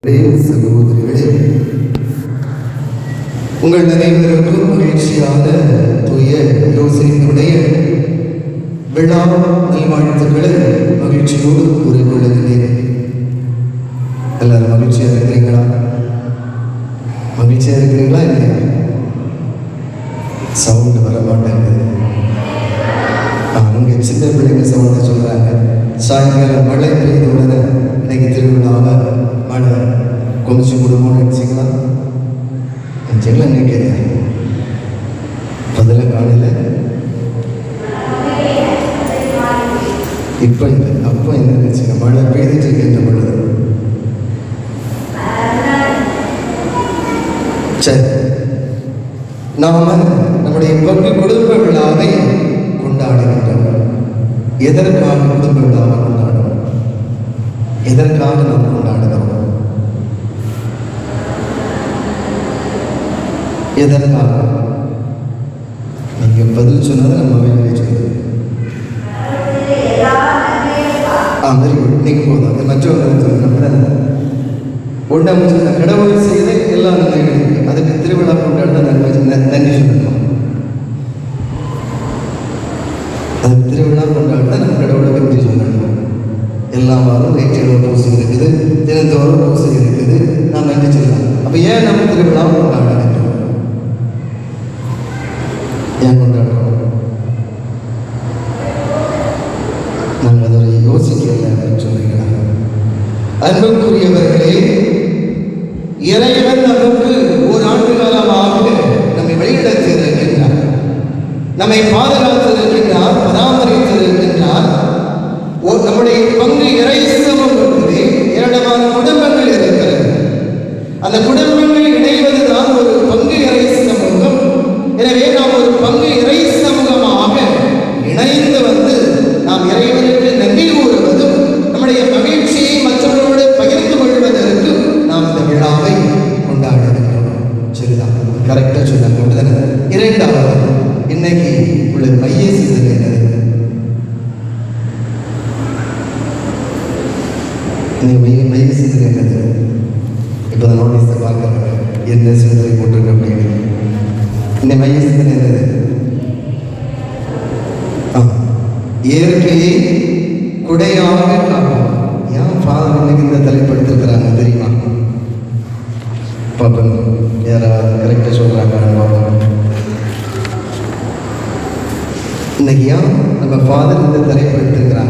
சகோதரிகளே உங்கள் அனைவருக்கும் மகிழ்ச்சியான தூய யோசனையுடைய விழா நல்வாழ்த்துக்களை மகிழ்ச்சியோடு கூறிக்கொள்ளுகிறேன் எல்லாரும் மகிழ்ச்சியா இருக்கிறீங்களா மகிழ்ச்சியா இருக்கிறீங்களா இல்லையா சவுண்ட் வர மாட்டேங்குது அங்கே சின்ன பிள்ளைங்க சவுண்டை சொல்கிறாங்க சாயங்காலம் மழை பெய்த உடனே இன்னைக்கு திருவிழாவை மழை கொஞ்சம் குடும்பம்னு நினச்சிங்களா நினச்சிங்களா நினைக்கிறேன் பதில காணல இப்போ இல்லை அப்போ என்ன நினச்சிங்க மழை பெய்துட்டு இருக்கின்ற பொழுது சரி நாம நம்முடைய பங்கு குடும்ப விழாவை கொண்டாடுகின்றோம் எதற்காக குடும்ப விழாவை கொண்டாடுறோம் எதற்காக நாம் கொண்டாடுகிறோம் எதற்காக நீங்க பதில் சொன்னதை நம்ம வேலையை சொல்லுது ஆ வெரி குட் நீங்க போதும் அது மற்றவங்க சொல்லுங்க ஒன்றை முடிச்ச கடவுள் செய்த எல்லா நன்மைகளும் அதுக்கு திருவிழா கொண்டாட நன்மை ந- நன்றி சொல்லணும் அதுக்கு திருவிழா கொண்டாட நம்ம கடவுளுக்கு நன்றி சொல்லணும் எல்லா வாரம் நைட்டில் பூசை இருக்குது தினந்தோறும் பூசை இருக்குது நாம் நன்றி சொல்லலாம் அப்போ ஏன் நம்ம திருவிழா கொண்டாட வேண்டும் ஏன் கொண்டாடுறோம் நாங்கள் அதை யோசிக்கல அப்படின்னு சொல்றீங்களா அன்புக்குரியவர்களே இறைவன் நமக்கு ஒரு ஆண்டு காலமாக நம்மை வழிநடத்தி இருக்கின்றார் நம்மை பாதுகாத்து இருக்கின்றார் பராமரித்து இருக்கின்றார் ஒரு நம்முடைய பங்கு இறை சமம் இருக்குது ஏராளமான குடும்பங்கள் இருக்கிறது அந்த குடும்பங்கள் இணைவது தான் ஒரு பங்கு இறை சமூகம் எனவே நாம் ஒரு பங்கு இறை சமூகமாக இணைந்து வந்து நாம் இறைவனுக்கு நன்றி கூறுவதும் நம்முடைய மகிழ்ச்சியை மற்றவர்களோடு பகிர்ந்து கொள்வதற்கு நாம் இந்த விழாவை கொண்டாடுகின்றோம் சரிதான் கரெக்டாக சொன்னாங்க அப்படிதானே இரண்டாவது இன்னைக்கு உள்ள மைய சிந்தனை என்னது இன்னைக்கு மைய மைய சிந்தனை என்னது இப்போ தான் நோட்டீஸை பார்க்குறாங்க என்ன சிந்தனை போட்டிருக்கு அப்படின்னு இந்த மைய சிந்தனை என்னது ஆ, இயற்கையை குடையாக காப்போம் ஏன் ஃபாதர் இன்னைக்கு இந்த தலைப்படுத்திருக்கிறாங்க தெரியுமா பாப்பன் யாராவது கரெக்டாக சொல்கிறாங்க இன்னைக்கு ஏன் நம்ம ஃபாதர் இந்த தலைப்படுத்திருக்கிறாங்க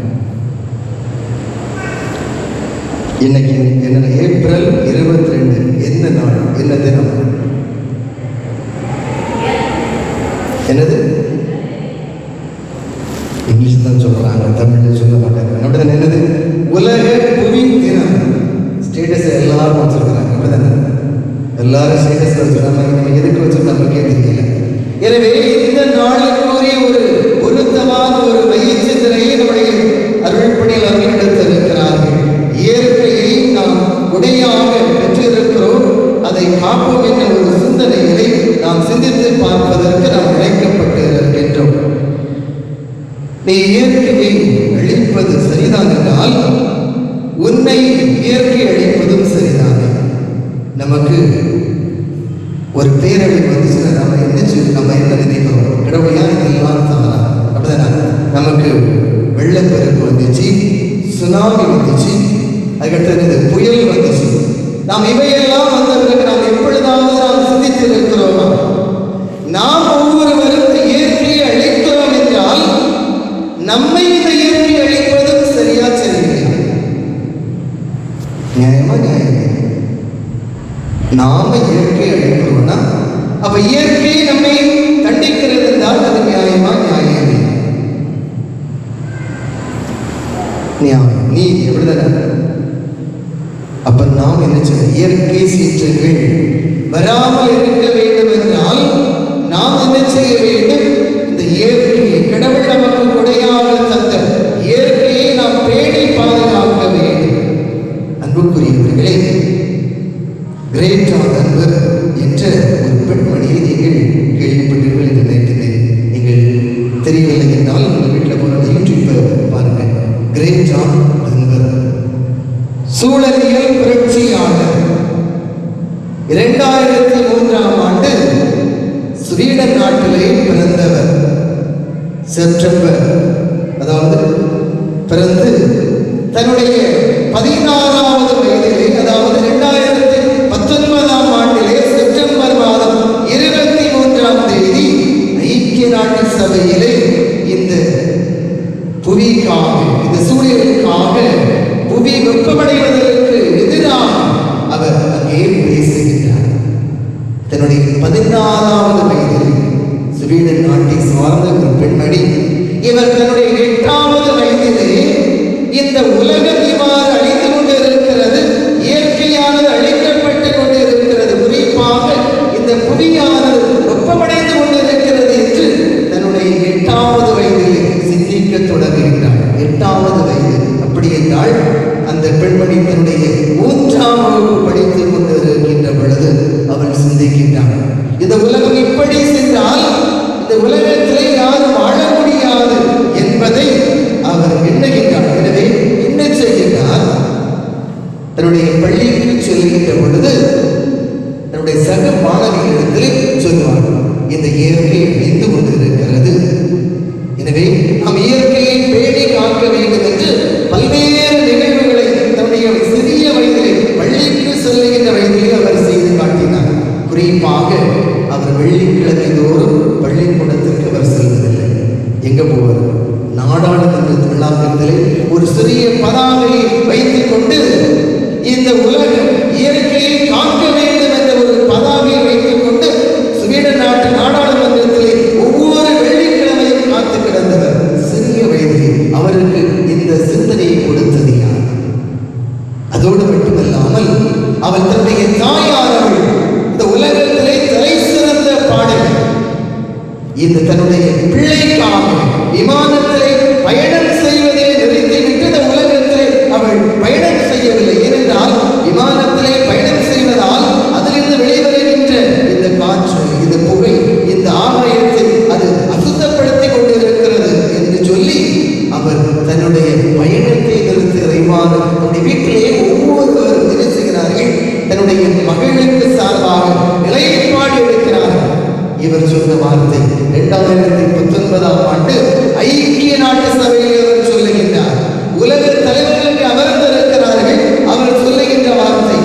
இன்னைக்கு என்ன ஏப்ரல் இருபத்தி ரெண்டு என்ன நாள் என்ன தினம் என்னது இங்கிலீஷ் தான் சொல்றாங்க தமிழ்ல சொல்ல மாட்டாங்க அப்படிதான் என்னது உலக புவி தினம் ஸ்டேட்டஸ் எல்லாரும் வச்சிருக்கிறாங்க அப்படிதானே எல்லாரும் ஸ்டேட்டஸ் வச்சிருக்காங்க நம்ம எதுக்கு வச்சிருக்கோம் நமக்கே தெரியல எனவே இந்த நாளுக்குரிய ஒரு பொருத்தமான ஒரு மையச்சிந்தனையை நம்முடைய அருள்பணியில் அறிவித்திருக்கிறார்கள் இயற்கையை நாம் உடையாக பெற்றிருக்கிறோம் அதை காப்போம் என்ற ஒரு சிந்தனைகளை நாம் சிந்தித்து பார்ப்பதற்கு நாம் அழைக்கப்பட்டு இருக்கின்றோம் நீ இயற்கையை அழிப்பது சரிதான் என்றால் உன்னை இயற்கை அழிப்பதும் சரிதானே நமக்கு ஒரு பேரழிவு வந்துச்சுன்னா நம்ம என்ன செய்ய- நம்ம என்ன நினைக்கிறோம் கடவுளையா இதெல்லாம் தவறா அப்படிதானே நமக்கு வெள்ளப்பெருக்கு வந்துச்சு சுனாமி வந்துச்சு அதுக்கடுத்து என்னது புயல் வந்துச்சு நாம் இவையெல்லாம் வந்த பிறகு நாம் எப்பொழுதாவது நாம் சிந்தித்து இருக்கிறோமா நாம் ஒவ்வொருவரும் இந்த இயற்கையை அழிக்கிறோம் என்றால் நம்மை இந்த இயற்கை அழிப்பதும் சரியா சரியில்லையா நியாயமா நியாயம் நாம இயற்கை அழிக்கிறோம்னா அப்ப இயற்கை நம்மை தண்டிக்கிறது என்றால் அது நியாயமா நியாயம் இல்லையா? நியாயம் நீ எப்படிதானே அப்ப நாம் என்ன செய்ய இயற்கை சீற்றங்கள் வராமல் இருக்க வேண்டும் என்றால் நாம் என்ன செய்ய வேண்டும் இந்த இயற்கையை கடவுள் நமக்கு கொடையாக தந்த இயற்கையை நாம் பேணி பாதுகாக்க வேண்டும் அன்புக்குரியவர்களே கிரேட்டா அன்பர் என்ற ஒரு பெண்மணியை நீங்கள் கேள்விப்பட்டீர்கள் என்று நினைக்கிறேன் நீங்கள் தெரியவில்லை என்றால் உங்கள் வீட்டில் போகிற யூடியூப்பை பாருங்கள் கிரேட்டா அன்பர் சூழலியல் புரட்சியாளர் இரண்டாயிரத்தி மூன்றாம் ஆண்டு ஸ்வீடன் நாட்டிலே பிறந்தவர் செப்டம்பர் அதாவது பிறந்து தன்னுடைய பதினாறாவது வயதிலே அதாவது இரண்டாயிரத்தி பத்தொன்பதாம் ஆண்டிலே செப்டம்பர் மாதம் இருபத்தி மூன்றாம் தேதி ஐக்கிய நாட்டு சபையிலே இந்த புவிக்காக இந்த சூரியனுக்காக புவி வெப்பமடைவதற்கு எதிராக அவர் அங்கே பேசுகிறார் தன்னுடைய பதினாறாவது வயதில் ஸ்வீடன் நாட்டை சார்ந்த ஒரு பெண்மணி இவர் தன்னுடைய எட்டாவது வயதிலே இந்த உலகம் இவ்வாறு அழிந்து கொண்டிருக்கிறது இயற்கையானது அழிக்கப்பட்டு கொண்டிருக்கிறது குறிப்பாக இந்த புவியானது வெப்பமடைந்து கொண்டிருக்கிறது என்று தன்னுடைய எட்டாவது வயதிலே சிந்திக்க தொடங்குகின்றார் எட்டாவது வயது அப்படி என்றால் அந்த பெண்மணி தன்னுடைய மூன்றாம் வகுப்பு படித்துக் கொண்டிருக்கின்ற பொழுது அவள் சிந்திக்கின்றாள் இந்த உலகம் இப்படி சென்றால் இந்த உலகத்திலே யாரும் வாழ முடியாது என்பதை அவர் எண்ணுகின்றார் எனவே என்ன செய்கின்றார் தன்னுடைய பள்ளிக்கு செல்கின்ற பொழுது தன்னுடைய சக மாணவிகளிடத்தில் சொல்வார் இந்த இயற்கை அழிந்து கொண்டிருக்கிறது எனவே நாம் இயற்கையை பேணி காக்க வேண்டும் என்று பல்வேறு நிகழ்வுகளை தன்னுடைய சிறிய வயதிலே பள்ளிக்கு செல்லுகின்ற வயதிலே அவர் செய்து காட்டினார் குறிப்பாக அவர் வெள்ளிக்கிழமை தோறும் பள்ளிக்கூடத்திற்கு அவர் செல்வதில்லை எங்க போவார் நாடாளுமன்ற விழாக்கத்திலே ஒரு சிறிய பதாகையை வைத்துக் கொண்டு இந்த உலகம் இயற்கையை காக்க வேண்டும் என்ற ஒரு பதாகையை வைத்துக் கொண்டு ஸ்வீடன் நாட்டு நாடாளுமன்றத்திலே ஒவ்வொரு வெள்ளிக்கிழமையும் காத்து கிடந்தவர் சிறிய வயதிலே அவருக்கு இந்த சிந்தனையை கொடுத்தது யார் அதோடு மட்டுமல்லாமல் அவர் தன்னுடைய தாயானவள் இந்த உலகத்திலே தலை சிறந்த பாடகர் இந்த தன்னுடைய பிள்ளைக்காக விமானத்திலே பயணம் செய்வதை நிறுத்திவிட்டு இந்த உலகத்திலே அவள் பயணம் செய்யவில்லை ஏனென்றால் விமானத்திலே பயணம் செய்வதால் அதிலிருந்து வெளிவருகின்ற இந்த காற்று இந்த புகை இந்த ஆகாயத்தை அது அசுத்தப்படுத்திக் கொண்டிருக்கிறது என்று சொல்லி அவர் தன்னுடைய பயணத்தை நிறுத்துகிற இவ்வாறு தன்னுடைய வீட்டிலே ஒவ்வொருவரும் என்ன செய்கிறார்கள் தன்னுடைய மகளுக்கு சார்பாக நிலைப்பாடு எடுக்கிறார்கள் இவர் சொன்ன வார்த்தை இரண்டாயிரத்தி பத்தொன்பதாம் ஆண்டு ஐக்கிய நாட்டு சபையில் அவர் சொல்லுகின்றார் உலக தலைவர்களுக்கு அமர்ந்திருக்கிறார்கள் அவர் சொல்லுகின்ற வார்த்தை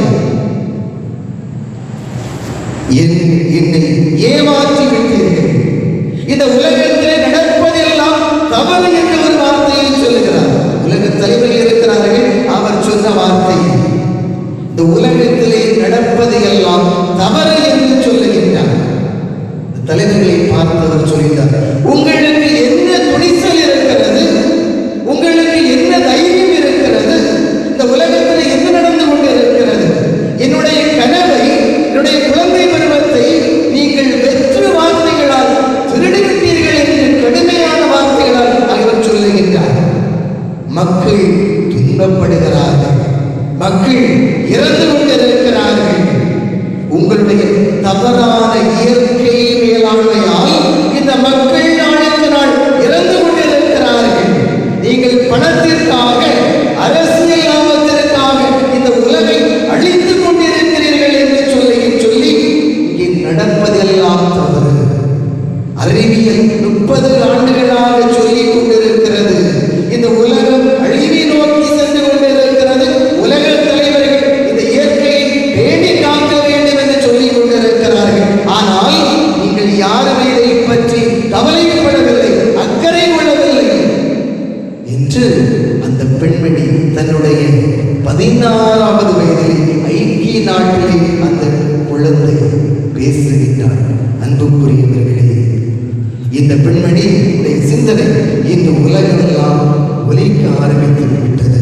என் என்னை ஏமாற்றி விட்டீர்கள் இந்த உலகத்திலே நடப்பதெல்லாம் தவறு என்ற ஒரு வார்த்தையை சொல்லுகிறார் உலக தலைவர்கள் இருக்கிறார்கள் அவர் சொன்ன வார்த்தை இந்த உலகத்திலே நடப்பது எல்லாம் தவறு என்று சொல்லுகின்றார் தலைவர்களை பார்த்தவர் சொல்கிறார் உங்களுக்கு என்ன துணிச்சல் இருக்கிறது உங்களுக்கு என்ன தைரியம் இருக்கிறது இந்த உலகத்தில் என்ன நடந்து கொண்டு இருக்கிறது என்னுடைய கனவை என்னுடைய குழந்தை பருவத்தை நீங்கள் வெற்று வார்த்தைகளால் திருடிவிட்டீர்கள் என்று கடுமையான வார்த்தைகளால் அவர் சொல்லுகின்றார் மக்கள் துன்பப்படுகிறார்கள் மக்கள் இறந்து கொண்டிருக்கிறார்கள் உங்களுடைய தவறான இயற்கை மேலாண்மையால் இந்த மக்கள் நாளுக்கு நாள் இறந்து கொண்டிருக்கிறார்கள் நீங்கள் பணத்திற்காக அரசியல் லாபத்திற்காக இந்த உலகை அழித்துக் கொண்டிருக்கிறீர்கள் என்று சொல்லி சொல்லி இங்கே நடப்பதெல்லாம் தவறு அறிவியல் முப்பது ஆண்டுகளாக சொல்லிக் கொண்டிருக்கிறது இந்த உலகம் அழிவை நோக்கி சென்று கொண்டிருக்கிறது உலக தலைவர்கள் இந்த இயற்கையை பேணி காக்க வேண்டும் என்று சொல்லிக் கொண்டிருக்கிறார்கள் ஆனால் நீங்கள் யாரும் இதை பற்றி கவலைப்படவில்லை அக்கறை கொள்ளவில்லை என்று அந்த பெண்மணி தன்னுடைய பதினாறாவது வயதிலே ஐக்கிய நாட்டிலே அந்த குழந்தை பேசுகின்றார் அன்புக்குரியவர்களே இந்த பெண்மணி உடைய சிந்தனை இந்த உலகமெல்லாம் ஒலிக்க ஆரம்பித்து விட்டது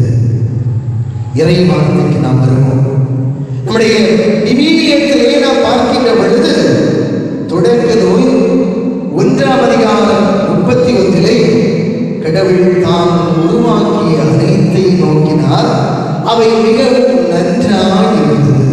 இறை வார்த்தைக்கு நாம் வருவோம் நம்முடைய விவிலியத்திலே நாம் பார்க்கின்ற பொழுது தொடக்க நூல் ஒன்றாம் அதிகாரம் முப்பத்தி ஒன்றிலே கடவுள் தாம் உருவாக்கிய அனைத்தை நோக்கினார் அவை மிகவும் நன்றாக இருந்தது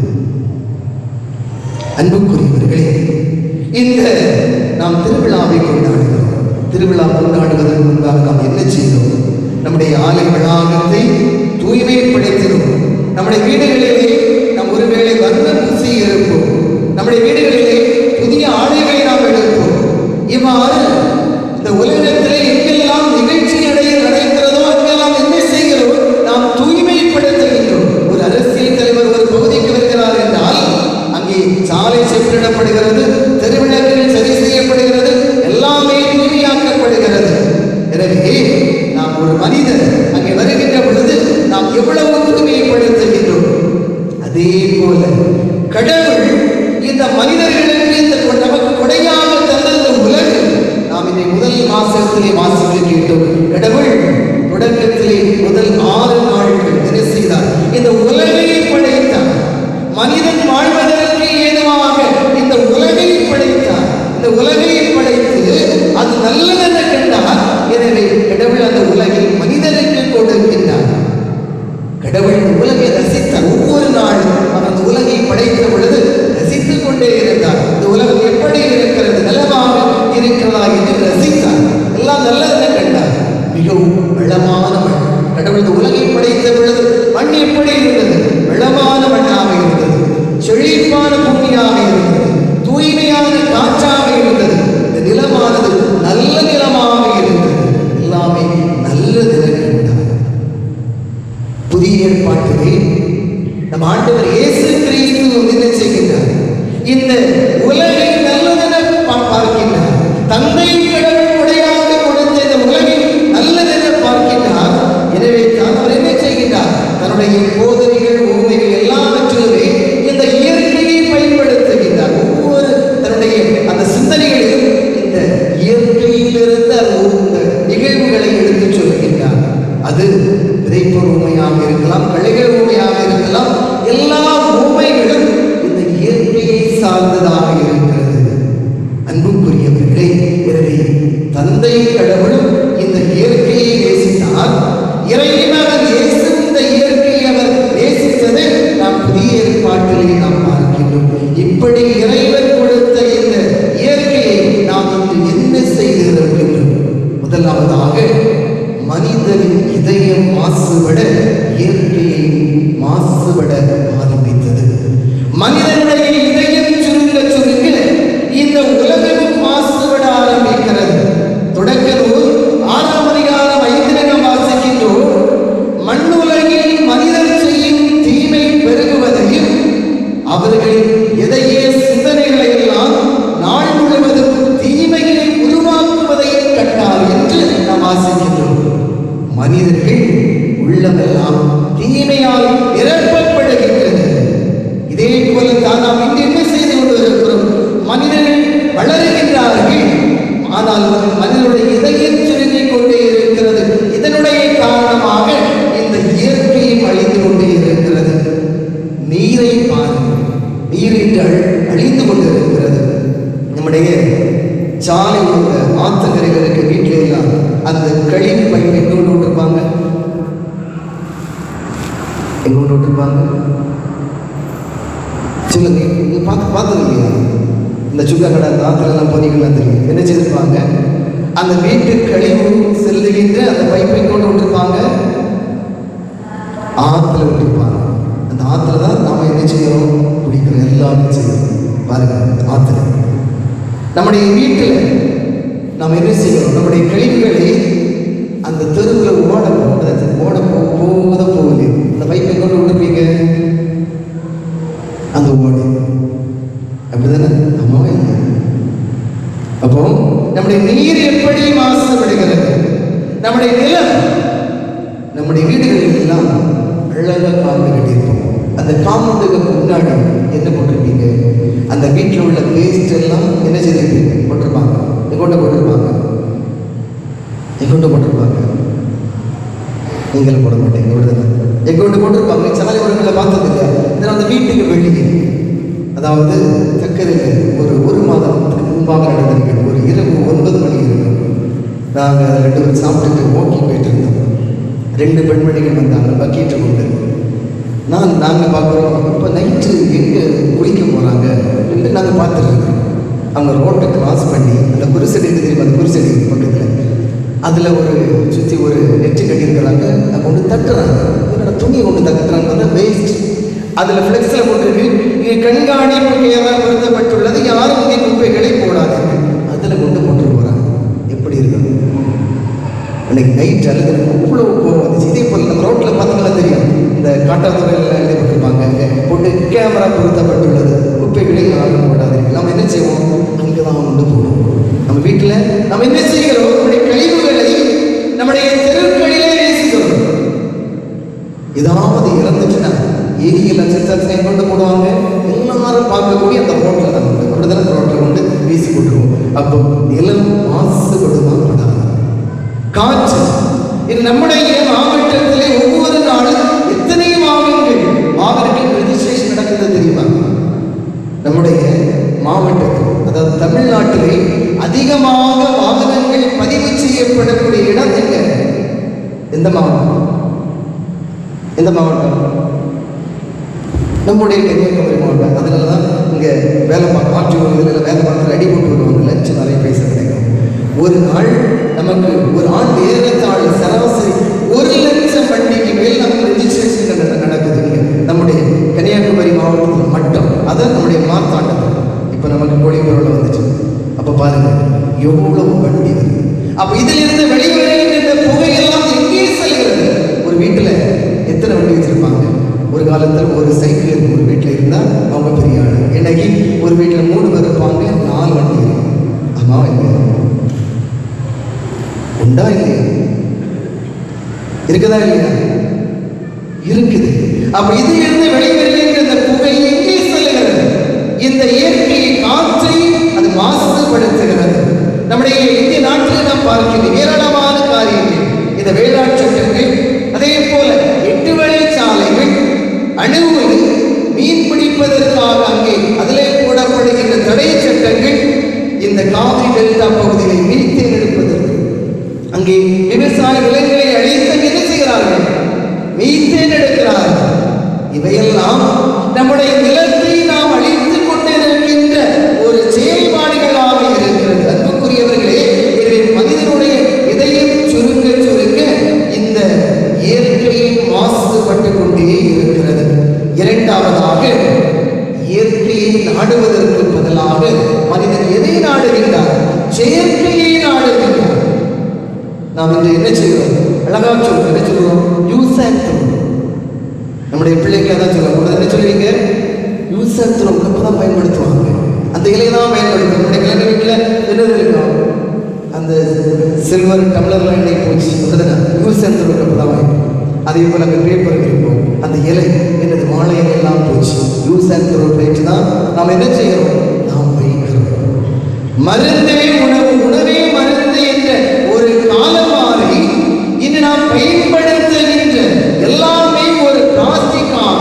அன்புக்குரியவர்களே இந்த நாம் திருவிழாவை கொண்டாடுகிறோம் திருவிழா கொண்டாடுவதற்கு முன்பாக நாம் என்ன செய்தோம் நம்முடைய ஆலை வளாகத்தை தூய்மைப்படுத்தினோம் நம்முடைய வீடுகளிலே நாம் ஒருவேளை வர்ணம் பூசி இருப்போம் நம்முடைய வீடுகளிலே புதிய ஆடைகளை நாம் எடுப்போம் இவ்வாறு இந்த உலகத்திலே எங்கெல்லாம் நிகழ்ச்சி அடைய நடக்கிறதோ அங்கெல்லாம் என்ன செய்கிறோம் நாம் தூய்மைப்படுத்துகின்றோம் ஒரு அரசியல் தலைவர் ஒரு பகுதிக்கு வருகிறார் என்றால் அங்கே சாலை செப்பிடப்படுகிறது தெருவிளக்குகள் சரி செய்யப்படுகிறது எல்லாமே தூய்மையாக்கப்படுகிறது எனவே நாம் ஒரு மனிதர் அங்கே வருகின்ற பொழுது நாம் எவ்வளவு தூய்மைப்படுத்துகின்றோம் அதே போல கடவுள் இந்த மனிதர்களுக்கு இந்த கொ- நமக்கு கொடையாக தந்த இந்த உலகம் நாம் இதை முதல் மாசத்திலே வாசித்து கேட்டோம் கடவுள் தொடக்கத்திலே முதல் ஆறு நாட்கள் என்ன செய்தார் இந்த உலகை படைத்தார் மனிதன் வாழ்வதற்கு ஏதுவாக இந்த உலகை படைத்தார் இந்த உலகை படைத்து அது நல்லதென கண்டார் எனவே கடவுள் அந்த உலகில் மனிதனுக்கு கொடுக்கின்றார் கடவுள் இந்த உலகை ரசித்தார் ஒவ்வொரு நாளும் அவர் அந்த உலகை படைத்த பொழுது ரசித்துக் கொண்டே இருந்தார் இந்த உலகம் எப்படி இருக்கிறது நலமாக இருக்கிறதா என்று ரசித்தார் எல்லாம் நல்லதென கண்டார் மிகவும் வளமான மண் கடவுள் இந்த உலகை படைத்த பொழுது மண் எப்படி இருந்தது வளமான மண்ணாக இருந்தது செழிப்பான பூமியாக இருந்தது தூய்மையான காற்றாக இருந்தது இந்த நிலமானது நல்ல நிலமாக இருந்தது எல்லாமே நல்லதென கண்டார் புதிய ஏற்பாட்டிலே நம் ஆண்டவர் இயேசு கிறிஸ்து வந்து என்ன செய்கின்றார் இந்த உலகை நல்லதென பா- பார்க்கின்றார் தந்தை கடவுள் உடையாக கொடுத்த இந்த உலகை நல்லதென பார்க்கின்றார் எனவே தான் அவர் என்ன செய்கின்றார் தன்னுடைய போதனைகள் உண்மைகள் எல்லாவற்றிலுமே இந்த இயற்கையை பயன்படுத்துகின்றார் ஒவ்வொரு தன்னுடைய அந்த சிந்தனைகளிலும் இந்த இயற்கையிலிருந்து அந்த இந்த நிகழ்வுகளை எடுத்துச் சொல்கின்றார் அது விதைப்போர் ஊமையாக இருக்கலாம் களைகள் ஊமையாக இருக்கலாம் எல்லா ஊமைகளும் இந்த இயற்கையை சார்ந்ததாக இருக்கிறது அன்புக்குரியவர்களே எனவே தந்தை கடவுளும் இந்த இயற்கையை நேசித்தார் இறைவனாக இயேசு இந்த இயற்கையை அவர் நேசித்ததை நாம் புதிய ஏற்பாட்டிலே நாம் பார்க்கின்றோம் இப்படி இறைவன் கொடுத்த இந்த இயற்கையை நாம் இன்று என்ன செய்திருக்கின்றோம் முதலாவதாக மனிதனின் இதயம் மாசுபட இயற்கையை மாசுபட ஆரம்பித்தது மனிதனுடைய இதயம் சுருங்க சுருங்க இந்த உலகமும் மாசுபட ஆரம்பிக்கிறது தொடக்க நூல் ஆறாம் அதிகாரம் ஐந்தில் நாம் வாசிக்கின்றோம் மண்ணுலகில் மனிதர் செய்யும் தீமை பெருகுவதையும் அவர்களின் எதையே சிந்தனைகளை எல்லாம் நாள் முழுவதும் தீமைகளை உருவாக்குவதையும் கண்டார் என்று நாம் வாசிக்கின்றோம் மனிதர்கள் உள்ளமெல்லாம் தீமையால் நிரப்பப்படுகின்றது இதே போல தான் நாம் இன்று என்ன செய்து கொண்டிருக்கிறோம் மனிதர்கள் வளருகின்றார்கள் ஆனால் மனிதனுடைய இதயம் சுருங்கிக் கொண்டே இருக்கிறது இதனுடைய காரணமாக இந்த இயற்கையும் அழிந்து கொண்டே இருக்கிறது நீரை பாருங்கள் நீர் இன்று அழி- அழிந்து கொண்டிருக்கிறது நம்முடைய சாலை உள்ள ஆத்தங்கரைகளுக்கு வீட்டில் எல்லாம் அந்த கழிவு பைப் எங்க கொண்டு விட்டுருப்பாங்க எங்க கொண்டு விட்டுருப்பாங்க சொல்லுங்க நீங்க பார்த்து பார்த்தது இல்லையா இந்த சுக்கா கடை அந்த ஆத்துல எல்லாம் போனீங்கன்னா தெரியும் என்ன செய்திருப்பாங்க அந்த வீட்டு கழிவு செல்லுகின்ற அந்த பைப்பை கொண்டு விட்டுருப்பாங்க ஆத்துல விட்டுருப்பாங்க அந்த ஆத்துல தான் நாம என்ன செய்யறோம் குடிக்கிறோம் எல்லாமே செய்யறோம் பாருங்க ஆத்துல நம்முடைய வீட்டில் நாம் என்ன செய்யறோம் நம்முடைய கழிவுகளை அந்த தெருவில் ஓட போகிறது ஓட போ போகுத போகுது அந்த பைப்பை கொண்டு விட்டுருப்பீங்க அந்த ஓடு அப்படிதானே ஆமாவா இல்லையா அப்போ நம்முடைய நீர் எப்படி மாசுபடுகிறது நம்முடைய நிலம் நம்முடைய வீடுகளில் எல்லாம் அழகாக காம்பு கட்டியிருப்போம் அந்த காம்பவுண்டுக்கு முன்னாடி என்ன போட்டிருப்பீங்க அந்த வீட்டில் உள்ள வேஸ்ட் எல்லாம் என்ன செய்திருப்பீங்க போட்டிருப்பாங்க எங்கொண்டு போட்டிருப்பாங்க எங்கொண்டு போட்டிருப்பாங்க நீங்களும் போட மாட்டீங்க விடுதலை எங்கொண்டு போட்டிருப்பாங்க சாலை உரங்களை பார்த்தது இல்லையா இதில் அந்த வீட்டுக்கு வெளியே அதாவது தக்கதில் ஒரு ஒரு மாதத்துக்கு முன்பாக நடந்திருக்கு ஒரு இரவு ஒன்பது மணி இருக்கும் நாங்கள் ரெண்டு பேரும் சாப்பிட்டுட்டு வாக்கிங் போயிட்டு இருந்தோம் ரெண்டு பெண்மணிகள் வந்தாங்க பக்கெட்டு கொண்டு நான் நாங்கள் பார்க்குறோம் இப்போ நைட்டு எங்கே குளிக்க போகிறாங்க என்று நாங்கள் பார்த்துட்டு இருக்கோம் அவங்க ரோட்டை கிராஸ் பண்ணி அந்த குருசடி இருக்கு தெரியுமா அந்த குருசடி பக்கத்தில் அதில் ஒரு சுற்றி ஒரு நெட்டு கட்டியிருக்கிறாங்க அதை கொண்டு தட்டுறாங்க என்னோட துணி கொண்டு தட்டுறாங்க பார்த்தா வேஸ்ட் அதுல ஃப்ளெக்ஸ்ல போட்டிருக்கு இங்கே கண்காணிப்புக்கு ஏதாவது பொருத்தப்பட்டுள்ளது யாரும் இங்கே குப்பைகளை போடாதீர்கள் அதுல கொண்டு போட்டு போறாங்க எப்படி இருக்கும் அன்னைக்கு நைட் அல்லது எனக்கு அவ்வளோ கோவம் வந்துச்சு இதே போல் நம்ம ரோட்டில் பார்த்தீங்கன்னா தெரியும் இந்த காட்டாத்துறையில் எழுதப்பட்டிருப்பாங்க இங்க போட்டு கேமரா பொருத்தப்பட்டுள்ளது குப்பைகளை யாரும் போடாதீர்கள் நம்ம என்ன செய்வோம் அங்கே தான் கொண்டு போவோம் நம்ம வீட்டில் நம்ம என்ன செய்கிறோம் நம்முடைய கழிவுகளை நம்முடைய தெருக்களிலே வீசுகிறோம் ஏதாவது இறந்துச்சுன்னா ஏரியில் சித்தனை கொண்டு போடுவாங்க எல்லாரும் பார்க்கக்கூடிய அந்த ரோட்டில் தான் கொண்டு அப்படிதான் ரோட்டில் கொண்டு வீசி போட்டுருவோம் அப்போ நிலம் மாசுபடுமா படாது காற்று இது நம்முடைய மாவட்டத்திலே ஒவ்வொரு நாளும் எத்தனை வாகனங்கள் வாகனங்கள் ரெஜிஸ்ட்ரேஷன் நடக்குது தெரியுமா நம்முடைய மாவட்டத்தில் அதாவது தமிழ்நாட்டிலே அதிகமாக வாகனங்கள் பதிவு செய்யப்படக்கூடிய இடம் எங்க எந்த மாவட்டம் எந்த மாவட்டம் நம்முடைய கன்னியாகுமரி மாவட்டம் அதில் தான் இங்கே வேலை பார்க்க ஆட்சி இதில் வேலை பார்க்குற அடி போட்டு வருவாங்க லட்ச நிறைய பைசா கிடைக்கும் ஒரு நாள் நமக்கு ஒரு ஆண்டு ஏறத்தாழ சராசரி ஒரு லட்சம் வண்டிக்கு மேல் நமக்கு ரெஜிஸ்ட்ரேஷன் நடக்குது இங்க. நம்முடைய கன்னியாகுமரி மாவட்டத்தில் மட்டும் அதான் நம்முடைய மார்த்தாண்டத்தில் இப்போ நமக்கு கோழிப்பொருள் வந்துச்சு அப்போ பாருங்க எவ்வளவு வண்டி வருது அப்போ இதிலிருந்து வெளிவருகின்ற புகையெல்லாம் எங்கே செல்கிறது ஒரு வீட்டில் எத்தனை வண்டி வச்சிருப்பாங்க ஒரு காலத்தில் ஒரு சைக்கிள் இருக்கும் ஒரு வீட்டில் இருந்தால் அவங்க பெரிய ஆள் இன்னைக்கு ஒரு வீட்டில் மூணு பேர் இருப்பாங்க நாலு வண்டி இருக்கும் ஆமா இல்லையா உண்டா இல்லையா இருக்குதா இல்லையா இருக்குது அப்ப இதிலிருந்து வெளிவருகின்ற இந்த புகை எங்கே செல்லுகிறது இந்த இயற்கையை காற்றை அது மாசுபடுத்துகிறது நம்முடைய இந்திய நாட்டில் நாம் பார்க்கின்ற ஏராளமான காரியங்கள் இந்த வேளாண் சட்டங்கள் அதே போல எட்டு வழி சாலைகள் அணுகுவது மீன் பிடிப்பதற்காக அங்கே அதிலே போடப்படுகின்ற தடை சட்டங்கள் இந்த காவிரி டெல்டா பகுதியை மீத்தேன் எடுப்பதற்கு அங்கே விவசாய நிலங்களை அழித்து என்ன செய்கிறார்கள் மீத்தேன் எடுக்கிறார்கள் இவையெல்லாம் நம்முடைய நிலத்தை நாம் அழித்துக் கொண்டிருக்கின்ற ஒரு செயல்பாடுகளாக இருக்கிறது அன்புக்குரியவர்களே எனவே மனிதனுடைய இதயம் சுருங்க சுருங்க இந்த இயற்கையை மாசுபட்டு கொண்டே இருக்கிறது இரண்டாவதாக இயற்கையை நாடுவதற்கு பதிலாக மனிதன் எதை நாடுகின்றார் செயற்கையை நாடுகின்றார் நாம் இன்று என்ன செய்கிறோம் அழகா சொல்றோம் என்ன சொல்றோம் யூஸ் அண்ட் த்ரோ நம்முடைய பிள்ளைகளை தான் சொல்லுவோம் கூட என்ன சொல்லுவீங்க யூஸ் அண்ட் த்ரோ கப்பை தான் பயன்படுத்துவாங்க அந்த இலையை தான் பயன்படுத்தும் நம்முடைய கல்யாண வீட்டில் என்னது இருக்கும் அந்த சில்வர் டம்ளர்லாம் எண்ணெய் போச்சு அதுதானே யூஸ் அண்ட் த்ரோ கப்பு தான் வாங்கிப்போம் அதே போல் அங்கே பேப்பர் இருக்கும் அந்த இலை என்னது மாலை இலை எல்லாம் போச்சு யூஸ் அண்ட் த்ரோ பிளேட் தான் நாம் என்ன செய்கிறோம் நாம் வைக்கிறோம் மருந்தே உணவு உணவே மருந்து என்ற ஒரு காலம் மாறி இன்று நாம் பயன்படுத்துகின்ற எல்லாமே ஒரு பிளாஸ்டிக்காக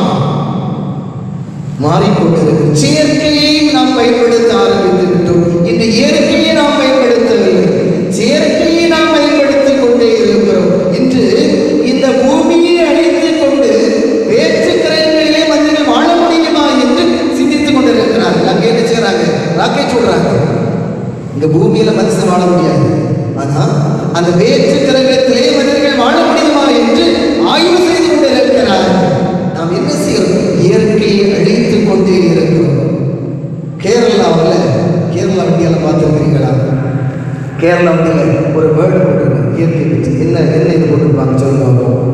மாறிக்கொண்டிருக்கு செயற்கையை நாம் பயன்படுத்த ஆரம்பித்து விட்டோம் இன்று இயற்கையை நாம் பயன்படுத்தவில்லை செயற்கையை நாம் பயன்படுத்திக் கொண்டே இருக்கிறோம் இன்று இந்த பூமியை அழித்துக் கொண்டு வேற்று கிரகங்களிலே மனிதர்கள் வாழ முடியுமா என்று சிந்தித்துக் கொண்டிருக்கிறார்கள் அங்கே என்ன செய்றாங்க ராக்கெட் விடுறாங்க இங்க பூமியில மனுஷன் வாழ முடியாது ஆனா அந்த வேற்று கிரகத்திலே மனிதர்கள் வாழ முடியுமா என்று ஆய்வு செய்து கொண்டிருக்கிறார்கள் நாம் என்ன செய்கிறோம் இயற்கையை அழித்துக் கொண்டே இருக்கிறோம் கேரளாவில் கேரளா வண்டியால பார்த்துருக்கிறீங்களா கேரளா வண்டியில் ஒரு வேர்டு போட்டிருக்காங்க இயற்கை பற்றி என்ன என்ன இது போட்டிருப்பாங்க சொல்லுங்க பார்ப்போம்.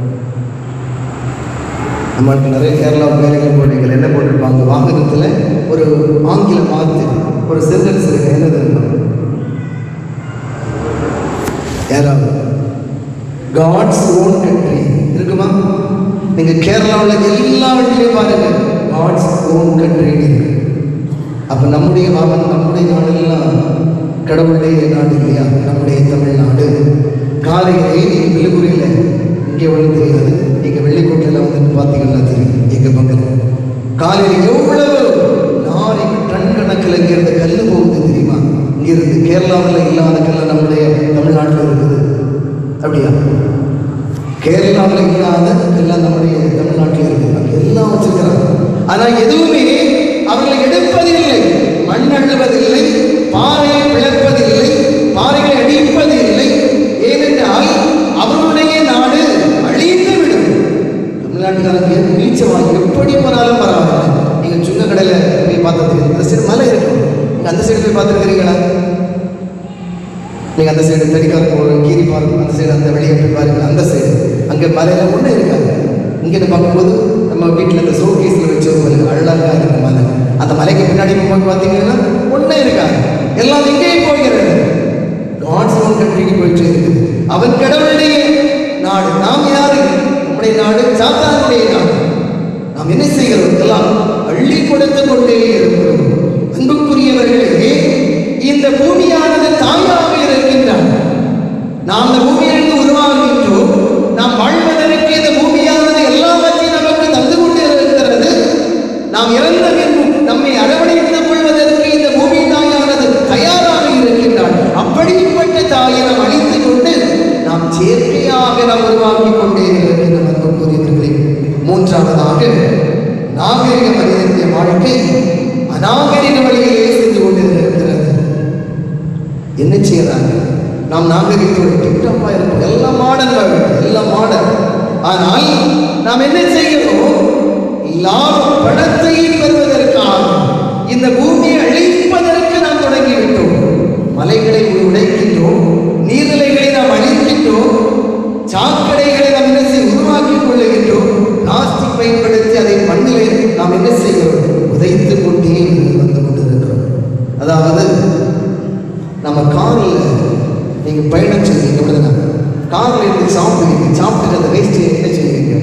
நம்மளுக்கு நிறைய கேரளா வேலைகள் போட்டீங்க என்ன போட்டிருப்பாங்க வாகனத்தில் ஒரு ஆங்கில வார்த்தை ஒரு சென்டென்ஸ் இருக்கு என்ன தெரியுமா யாராவது காட்ஸ் ஓன் கண்ட்ரி இருக்குமா நீங்க கேரளாவில் எல்லா இடத்துலையும் பாருங்க காட்ஸ் ஓன் கண்ட்ரி இருக்கு அப்ப நம்முடைய வாகனம் நம்முடைய நாடெல்லாம் கடவுளுடைய நாடு இல்லையா நம்முடைய தமிழ்நாடு காலையிலே நீங்க விழுப்புரையில் இங்கே ஒன்றும் தெரியாது நீங்க வெள்ளிக்கோட்டையில் வந்துட்டு பார்த்தீங்கன்னா தெரியும் எங்க பக்கத்தில் காலையில் எவ்வளவு லாரி டன் கணக்கில் இங்கிருந்து கல் போகுது தெரியுமா இங்கிருந்து கேரளாவில் இல்லாத கல் நம்முடைய தமிழ்நாட்டில் இருக்குது அப்படியா கேரளாவில் இல்லாத எல்லாம் நம்முடைய தமிழ்நாட்டில் இருக்குது அங்க எல்லாம் வச்சிருக்கிறாங்க ஆனா எதுவுமே அவர்கள் எடுப்பதில்லை மண் அள்ளுவதில்லை பாறையை பிளப்பதில்லை பாறைகளை அடிப்பதில்லை ஏனென்றால் அவர்களுடைய நாடு அழிந்து விடும் கொல்லுக்கடையில் போய் பார்த்தது இந்த சைடு மலை இருக்கும் நீங்க அந்த சைடு போய் பார்த்துருக்கிறீங்களா நீங்க அந்த சைடு தடிக்காரங்க ஒரு கீரி பாருங்க அந்த சைடு அந்த வெளியே போய் பாருங்க அந்த சைடு அங்கே மலையில ஒன்றும் இருக்காது இங்கே பார்க்கும்போது நம்ம வீட்டில் இந்த ஷோகேஸில் வச்ச ஒரு அழகாக இருக்கு மலை அந்த மலைக்கு பின்னாடி போய் பார்த்தீங்கன்னா ஒன்றும் இருக்காது எல்லாம் எங்கேயே போகிறது காட்ஸ் ஓன் கண்ட்ரிக்கு போயிட்டு இருக்குது அவன் கடவுளுடைய நாடு நாம் யாரு நம்முடைய நாடு சாத்தானுடைய நாடு நாம் என்ன செய்கிறோம் எல்லாம் அள்ளி கொடுத்து கொண்டே இருக்கிறோம் அன்புக்குரியவர்களே இந்த பூமியானது தாயாக இருக்கின்றான் நாம் இந்த பூமியிலிருந்து உருவாகின்றோம் நாம் வாழ்வதற்கு இந்த பூமியானது எல்லாவற்றையும் நமக்கு தந்து கொண்டு இருக்கிறது நாம் இறந்த பின்பும் நம்மை அரவணைத்துக் கொள்வதற்கு இந்த பூமி தாயானது தயாராக இருக்கின்றாள் அப்படிப்பட்ட தாயை நாம் அழித்துக் கொண்டு நாம் செயற்கையாக நாம் உருவாக்கி கொண்டே இருக்கின்ற அன்புக்குரியவர்களே மூன்றாவதாக நாகரிக மனிதனுடைய வாழ்க்கை அநாகரிக வழியிலே சென்று கொண்டிருக்கிறது என்ன செய்யறாங்க நாம் நாகரிகத்தோட திட்டமா இருப்போம் எல்லாம் மாடல் எல்லாம் மாடல் ஆனால் நாம் என்ன செய்கிறோம் லாப பணத்தை பெறுவதற்காக இந்த பூமியை அழிப்பதற்கு நாம் தொடங்கிவிட்டோம் மலைகளை உடைக்கின்றோம் நீர்நிலைகளை நாம் அழிக்கின்றோம் சாக்கடைகளை நாம் என்ன செய்ய உருவாக்கி கொள்ளுகின்றோம் பிளாஸ்டிக் பயன்படுத்தி அதை மண்ணிலே நாம் என்ன செய்கிறோம் உதைத்து கொண்டே வந்து கொண்டிருக்கிறோம் அதாவது நம்ம காரில் நீங்கள் பயணம் செய்வீங்க அப்படிதானே காரில் இருந்து சாப்பிடுவீங்க சாப்பிட்டு அந்த வேஸ்ட்டு என்ன செய்வீங்க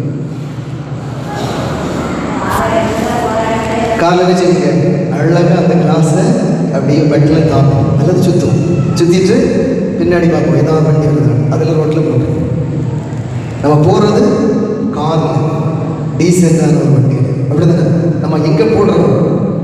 காரில் என்ன செய்வீங்க அழகாக அந்த கிளாஸை அப்படியே பெட்டில் தாப்போம் அல்லது சுற்றும் சுற்றிட்டு பின்னாடி பார்ப்போம் ஏதாவது வண்டி வருது அதில் ரோட்டில் போட்டு நம்ம போகிறது காரில் டீசெண்டான ஒரு வண்டி அப்படிதானே நம்ம எங்கே போடுறோம்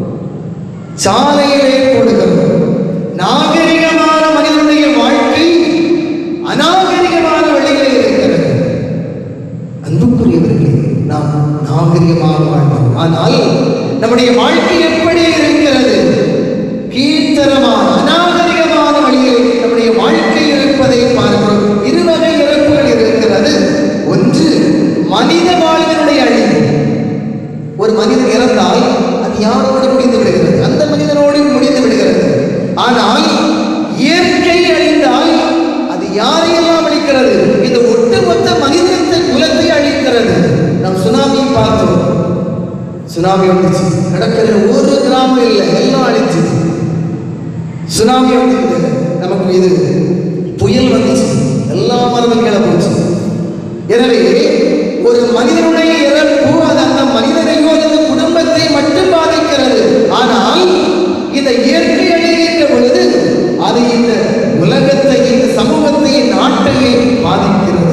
சாலையிலே போடுகிறோம் நாகரிகமான மனிதனுடைய வாழ்க்கை அநாகரிகமான வழிகளில் இருக்கிறது அன்புக்குரியவர்களே நாம் நாகரிகமாக வாழ்ந்தோம் ஆனால் நம்முடைய வாழ்க்கை எப்படி இருக்கிறது கீழ்த்தரமான அநாகரிகமான வழியில் நம்முடைய வாழ்க்கை இருப்பதை பார்க்கிறோம் இருவகை இறப்புகள் இருக்கிறது ஒன்று மனித வாழ்வினுடைய அழிவு ஒரு மனிதன் இறந்தால் அது யாரோடு முடிந்து விடுகிறது அந்த மனிதனோடு முடிந்து விடுகிறது ஆனால் இயற்கை அழிந்தால் அது யாரையெல்லாம் அழிக்கிறது இந்த ஒட்டுமொத்த மனிதத்தை குலத்தை அழிக்கிறது நாம் சுனாமி பார்த்தோம் சுனாமி வந்துச்சு கடற்கரையில் ஒரு கிராமம் இல்லை எல்லாம் அழிச்சு சுனாமி வந்து நமக்கு இது புயல் வந்துச்சு எல்லா மரமும் கீழே போச்சு எனவே ஒரு மனிதனுடைய இறப்பு அது அந்த மனிதனையோ அல்லது குடும்பத்தை மட்டும் பாதிக்கிறது ஆனால் இந்த இயற்கை அழிகின்ற பொழுது அது இந்த உலகத்தை இந்த சமூகத்தை நாட்டையை பாதிக்கிறது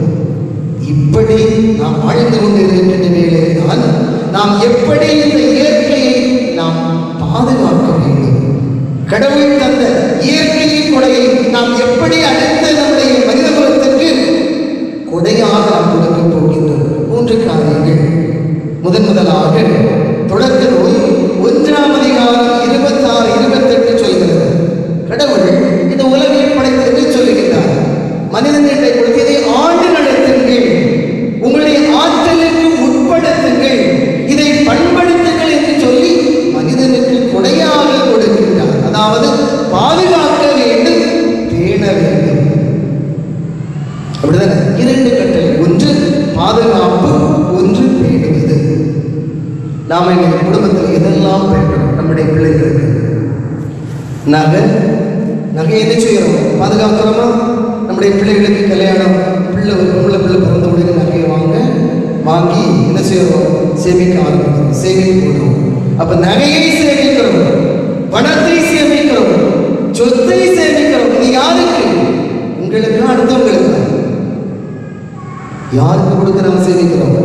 இப்படி நாம் வாழ்ந்து கொண்டிருக்கின்ற வேளையில்தான் நாம் எப்படி இந்த இயற்கையை நாம் பாதுகாக்க வேண்டும் கடவுள் தந்த இயற்கையின் கொடையை நாம் எப்படி அடுத்த நம்முடைய மனித குலத்திற்கு கொடையாக நாம் கொடுக்க போகின்றோம் மூன்று காரியங்கள் முதன் முதலாக தொடக்க நூல் ஒன்றாம் அதிகாரம் இருபத்தாறு இருபத்தெட்டு சொல்கிறது கடவுள் இந்த உலகை படைத்தது சொல்லுகின்றார் மனிதனிடை கொடுத்து இதை ஆண்டு நடத்துங்கள் உங்களுடைய ஆற்றலுக்கு உட்படுத்துங்கள் இதை பண்படுத்துங்கள் என்று சொல்லி மனிதனுக்கு கொடையாக கொடுக்கின்றார் அதாவது பாதுகாக்க வேண்டும் பேண வேண்டும் அப்படிதானே இரண்டு கட்டளை ஒன்று பாதுகாப்பு ஒன்று பேணுவது நாம எங்க குடும்பத்தில் எதெல்லாம் பேணணும் நம்முடைய பிள்ளைகளுக்கு நகை நகை என்ன செய்யறோம் பாதுகாக்கிறோமா நம்முடைய பிள்ளைகளுக்கு கல்யாணம் பிள்ளை ஒரு பொம்பளை பிள்ளை பிறந்த உடனே நகையை வாங்க வாங்கி என்ன செய்யறோம் சேமிக்க ஆரம்பிக்கிறோம் சேமிக்க போடுறோம் அப்ப நகையை சேமிக்கிறோம் பணத்தை சேமிக்கிறோம் சொத்தை சேமிக்கிறோம் இது யாருக்கு உங்களுக்கு அடுத்தவங்களுக்கு யாருக்கு கொடுக்க நாம் சேமிக்கிறோம்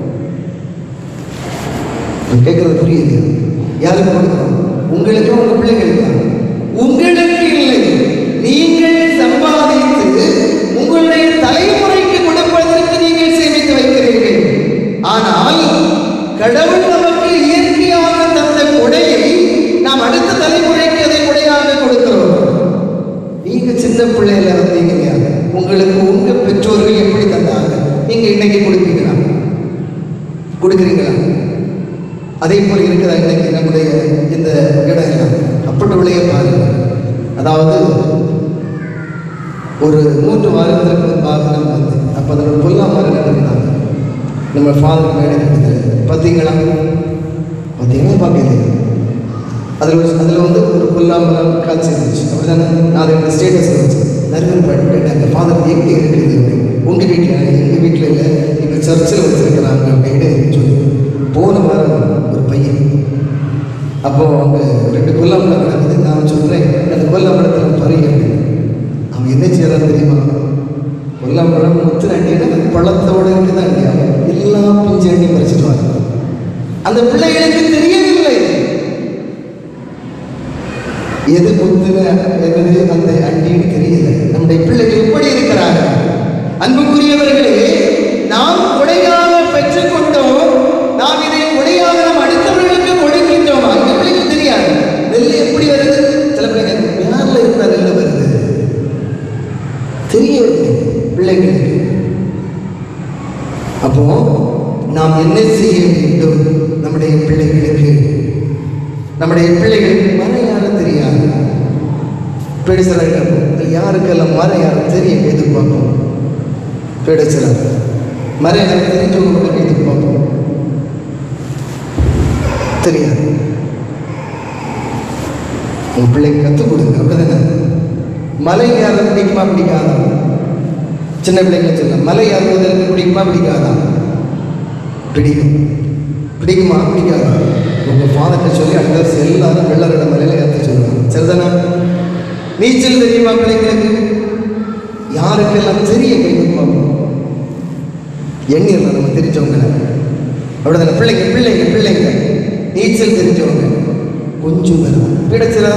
நான் கேட்கறது புரியுது யாருக்கு கொடுக்கிறோம் உங்களுக்கு உங்க பிள்ளைகளுக்கு உங்களுக்கு இல்லை நீங்கள் சம்பாதித்து உங்களுடைய தலைமுறைக்கு கொடுப்பதற்கு நீங்கள் சேமித்து வைக்கிறீர்கள் ஆனால் கடவுள் நமக்கு இயற்கையாக தந்த கொடையை நாம் அடுத்த தலைமுறைக்கு அதை கொடையாக கொடுக்கிறோம் நீங்க சின்ன பிள்ளையில இருந்தீங்க உங்களுக்கு உங்க பெற்றோர்கள் எப்படி தந்தாங்க நீங்க இன்னைக்கு கொடுப்பீங்களா கொடுக்குறீங்களா அதே போல் இருக்கிற இன்னைக்கு நம்முடைய இந்த இடம் எல்லாம் அப்பட்டுள்ளே பாருங்க அதாவது ஒரு மூன்று வாரத்திற்கு முன்பாக நம்ம வந்து அப்போ அதோட பொல்லா மரம் இருந்தாங்க நம்ம ஃபாதர் மேடை பார்த்தீங்களா பார்த்தீங்களா பார்க்கல அதில் ஒரு அதில் வந்து ஒரு புல்லாமரம் காட்சி இருந்துச்சு அப்படிதானே நான் அதை என்னோட ஸ்டேட்டஸில் வச்சு நிறைய பேர் கேட்டாங்க ஃபாதர் எங்கே இருக்குது உங்கள் வீட்டில் எங்கள் வீட்டில் இல்லை எங்கள் சர்ச்சில் வச்சுருக்கிறாங்க அப்படின்னு சொல்லி போன வாரம் ஒரு பையன் அப்போது அவங்க ரெண்டு கொல்லாமரம் கிடக்குது நான் சொல்கிறேன் அந்த கொல்லாமரத்தில் பறி அப்படின்னு அவன் என்ன செய்யறான் தெரியுமா கொல்லாமரம் முத்து அண்டினா பழத்தோட இருக்குதான் அண்டியா எல்லா பிஞ்சு அண்டி பறிச்சுட்டு வாங்க அந்த பிள்ளைகளுக்கு தெரியவில்லை எது முத்துன என்னது அந்த அண்டின்னு தெரியல நம்முடைய பிள்ளைகள் எப்படி இருக்கிறார்கள் அன்புக்குரியவர்களே நாம் கொடையாக பெற்றுக்கொண்டோம் நாம் இதை கொடையாக நாம் அடுத்தவர்களுக்கு கொடுக்கின்றோம் அந்த பிள்ளைகள் தெரியாது நெல் எப்படி வருது சில பிள்ளைங்க மேல இருந்த நெல் வருது தெரியவில்லை பிள்ளைகளுக்கு அப்போ நாம் என்ன செய்ய வேண்டும் நம்முடைய பிள்ளைகளுக்கு நம்முடைய பிள்ளைகளுக்கு மரம் யாரும் தெரியாது பெடிசலர் யாருக்கெல்லாம் மரம் யாரும் தெரியும் எதிர்பார்ப்போம் பெடிசலர் மரம் யாரும் தெரிஞ்சவங்க மட்டும் எதிர்பார்ப்போம் தெரியாது உங்க பிள்ளைக்கு கற்றுக் கொடுங்க அப்படிதானே மலை யாரும் பிடிக்குமா பிடிக்காதா சின்ன பிள்ளைங்க சொல்ல மலை ஏறுவதற்கு பிடிக்குமா பிடிக்காதா பிடிக்கும் பிடிக்குமா பிடிக்காதா உங்கள் ஃபாதர்கிட்ட சொல்லி அடுத்த வருஷம் எல்லாரும் வெள்ளரிட மலையில் ஏற்ற சொல்லுவாங்க சரிதானா நீச்சல் தெரியுமா பிள்ளைங்களுக்கு யாருக்கெல்லாம் தெரிய கைக்குமா எண்ணிடலாம் நம்ம தெரிஞ்சவங்க அப்படிதானே பிள்ளைங்க பிள்ளைங்க பிள்ளைங்க நீச்சல் தெரிஞ்சவங்க கொஞ்சம் பேர் பிடிச்சிடா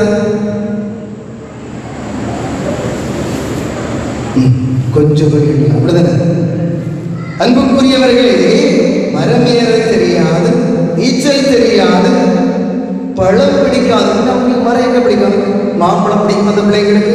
கொஞ்சம் பேர் இல்லை. அப்படிதானே அன்புக்குரியவர்களே மரமேற தெரியாது நீச்சல் தெரியாது பழம் பிடிக்காது அவங்களுக்கு மரம் எங்க பிடிக்கும் மாம்பழம் பிடிக்கும் அந்த பிள்ளைங்களுக்கு